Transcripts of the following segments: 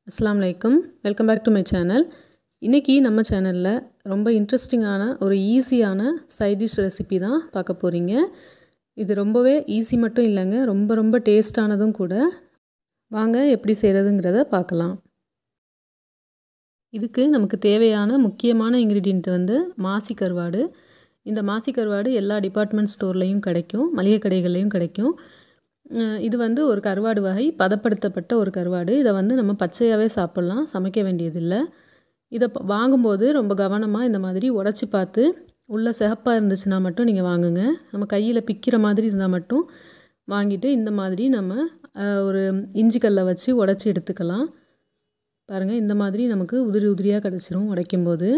அஸ்ஸலாமு அலைக்கும் welcome back to my channel இன்றைக்கி நம்ம சேனலில் ரொம்ப இன்ட்ரெஸ்டிங்கான ஒரு ஈஸியான சைட் டிஷ் ரெசிபி தான் பார்க்க போகிறீங்க இது ரொம்பவே ஈஸி மட்டும் இல்லைங்க ரொம்ப ரொம்ப டேஸ்டானதும் கூட வாங்க எப்படி செய்கிறதுங்கிறத பார்க்கலாம் இதுக்கு நமக்கு தேவையான முக்கியமான இன்க்ரீடியண்ட் வந்து மாசி கருவாடு இந்த மாசி கருவாடு எல்லா டிபார்ட்மெண்ட் ஸ்டோர்லேயும் கிடைக்கும் மளிகை கடைகள்லேயும் கிடைக்கும் இது வந்து ஒரு கருவாடு வகை பதப்படுத்தப்பட்ட ஒரு கருவாடு இதை வந்து நம்ம பச்சையாகவே சாப்பிட்லாம் சமைக்க வேண்டியதில்லை இதை வாங்கும்போது ரொம்ப கவனமாக இந்த மாதிரி உடச்சி பார்த்து உள்ள சிகப்பாக இருந்துச்சுன்னா மட்டும் நீங்கள் வாங்குங்க நம்ம கையில் பிக்கிற மாதிரி இருந்தால் மட்டும் வாங்கிட்டு இந்த மாதிரி நம்ம ஒரு இஞ்சி கல்லை வச்சு உடச்சி எடுத்துக்கலாம் பாருங்கள் இந்த மாதிரி நமக்கு உதிரி உதிரியாக கிடச்சிரும் உடைக்கும்போது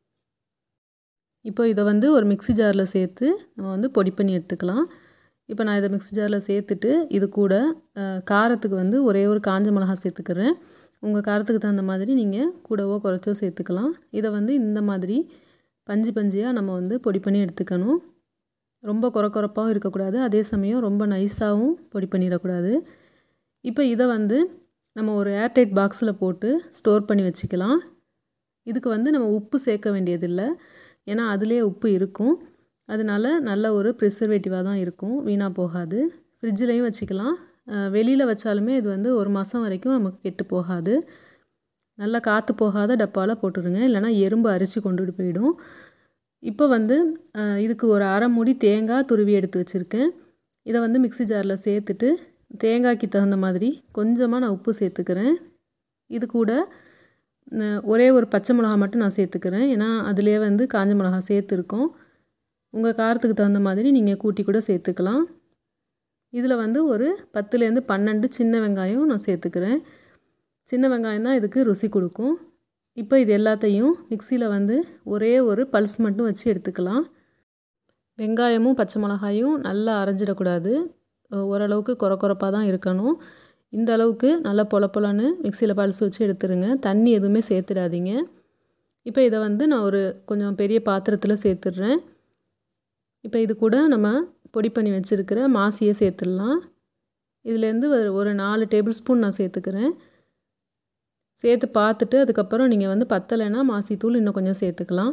இப்போ இதை வந்து ஒரு மிக்சி ஜாரில் சேர்த்து நம்ம வந்து பொடி பண்ணி எடுத்துக்கலாம் இப்போ நான் இதை மிக்ஸி ஜாரில் சேர்த்துட்டு இது கூட காரத்துக்கு வந்து ஒரே ஒரு காஞ்ச மிளகா சேர்த்துக்கிறேன் உங்கள் காரத்துக்கு தகுந்த மாதிரி நீங்கள் கூடவோ குறைச்சோ சேர்த்துக்கலாம் இதை வந்து இந்த மாதிரி பஞ்சு பஞ்சியாக நம்ம வந்து பொடி பண்ணி எடுத்துக்கணும் ரொம்ப குறை குறைப்பாகவும் இருக்கக்கூடாது அதே சமயம் ரொம்ப நைஸாகவும் பொடி பண்ணிடக்கூடாது இப்போ இதை வந்து நம்ம ஒரு ஏர்டைட் பாக்ஸில் போட்டு ஸ்டோர் பண்ணி வச்சுக்கலாம் இதுக்கு வந்து நம்ம உப்பு சேர்க்க வேண்டியதில்லை ஏன்னா அதிலே உப்பு இருக்கும் அதனால நல்ல ஒரு ப்ரிசர்வேட்டிவாக தான் இருக்கும் வீணாக போகாது ஃப்ரிட்ஜிலையும் வச்சுக்கலாம் வெளியில் வச்சாலுமே இது வந்து ஒரு மாதம் வரைக்கும் நமக்கு கெட்டு போகாது நல்லா காற்று போகாத டப்பாவில் போட்டுடுங்க இல்லைனா எறும்பு அரிச்சு கொண்டுட்டு போயிடும் இப்போ வந்து இதுக்கு ஒரு அரை மூடி தேங்காய் துருவி எடுத்து வச்சுருக்கேன் இதை வந்து மிக்சி ஜாரில் சேர்த்துட்டு தேங்காய்க்கு தகுந்த மாதிரி கொஞ்சமாக நான் உப்பு சேர்த்துக்கிறேன் இது கூட ஒரே ஒரு பச்சை மிளகா மட்டும் நான் சேர்த்துக்கிறேன் ஏன்னா அதிலே வந்து காஞ்ச மிளகா சேர்த்துருக்கோம் உங்கள் காரத்துக்கு தகுந்த மாதிரி நீங்கள் கூட்டி கூட சேர்த்துக்கலாம் இதில் வந்து ஒரு பத்துலேருந்து பன்னெண்டு சின்ன வெங்காயம் நான் சேர்த்துக்கிறேன் சின்ன வெங்காயம் தான் இதுக்கு ருசி கொடுக்கும் இப்போ இது எல்லாத்தையும் மிக்சியில் வந்து ஒரே ஒரு பல்ஸ் மட்டும் வச்சு எடுத்துக்கலாம் வெங்காயமும் பச்சை மிளகாயும் நல்லா அரைஞ்சிடக்கூடாது ஓரளவுக்கு குறை குறைப்பாக தான் இருக்கணும் இந்த அளவுக்கு நல்லா பொல பொலன்னு மிக்சியில் பல்ஸ் வச்சு எடுத்துருங்க தண்ணி எதுவுமே சேர்த்துடாதீங்க இப்போ இதை வந்து நான் ஒரு கொஞ்சம் பெரிய பாத்திரத்தில் சேர்த்துடுறேன் இப்போ இது கூட நம்ம பொடி பண்ணி வச்சுருக்கிற மாசியை சேர்த்துடலாம் இதுலேருந்து ஒரு ஒரு நாலு டேபிள் ஸ்பூன் நான் சேர்த்துக்கிறேன் சேர்த்து பார்த்துட்டு அதுக்கப்புறம் நீங்கள் வந்து பத்தலைன்னா மாசி தூள் இன்னும் கொஞ்சம் சேர்த்துக்கலாம்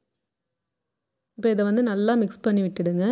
இப்போ இதை வந்து நல்லா மிக்ஸ் பண்ணி விட்டுடுங்க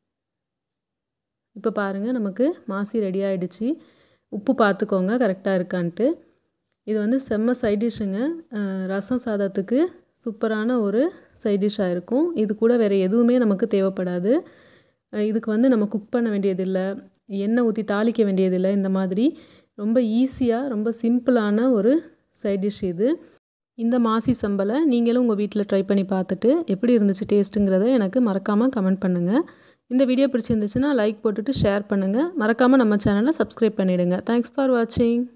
இப்போ பாருங்கள் நமக்கு மாசி ரெடி ஆகிடுச்சு உப்பு பார்த்துக்கோங்க கரெக்டாக இருக்கான்ட்டு இது வந்து செம்ம சைட் டிஷ்ஷுங்க ரசம் சாதத்துக்கு சூப்பரான ஒரு சைட் டிஷ்ஷாக இருக்கும் இது கூட வேறு எதுவுமே நமக்கு தேவைப்படாது இதுக்கு வந்து நம்ம குக் பண்ண வேண்டியதில்லை எண்ணெய் ஊற்றி தாளிக்க வேண்டியதில்லை இந்த மாதிரி ரொம்ப ஈஸியாக ரொம்ப சிம்பிளான ஒரு சைட் டிஷ் இது இந்த மாசி சம்பலை நீங்களும் உங்கள் வீட்டில் ட்ரை பண்ணி பார்த்துட்டு எப்படி இருந்துச்சு டேஸ்ட்டுங்கிறத எனக்கு மறக்காமல் கமெண்ட் பண்ணுங்கள் இந்த வீடியோ பிடிச்சிருந்துச்சுன்னா லைக் போட்டுட்டு ஷேர் பண்ணுங்கள் மறக்காமல் நம்ம சேனலை சப்ஸ்கிரைப் பண்ணிவிடுங்க தேங்க்ஸ் ஃபார் வாட்சிங்